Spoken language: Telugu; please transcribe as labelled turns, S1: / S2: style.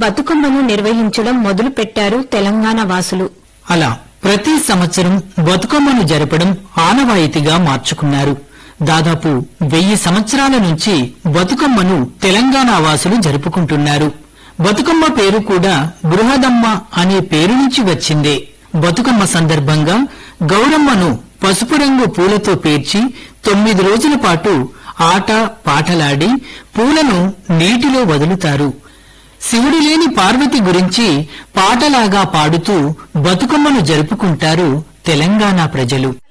S1: బతుకమ్మను నిర్వహించడం మొదలుపెట్టారు తెలంగాణ వాసులు
S2: అలా ప్రతి సంవత్సరం బతుకమ్మను జరపడం ఆనవాయితీగా మార్చుకున్నారు దాదాపు వెయ్యి సంవత్సరాల నుంచి బతుకమ్మను తెలంగాణ వాసులు జరుపుకుంటున్నారు బతుకమ్మ పేరు కూడా బృహదమ్మ అనే పేరు నుంచి వచ్చిందే బతుకమ్మ సందర్భంగా గౌరమ్మను పసుపు రంగు పూలతో పేర్చి తొమ్మిది రోజుల పాటు ఆట పాటలాడి పూలను నీటిలో వదులుతారు శివుడు లేని పార్వతి గురించి పాటలాగా పాడుతూ బతుకమ్మను జరుపుకుంటారు తెలంగాణ ప్రజలు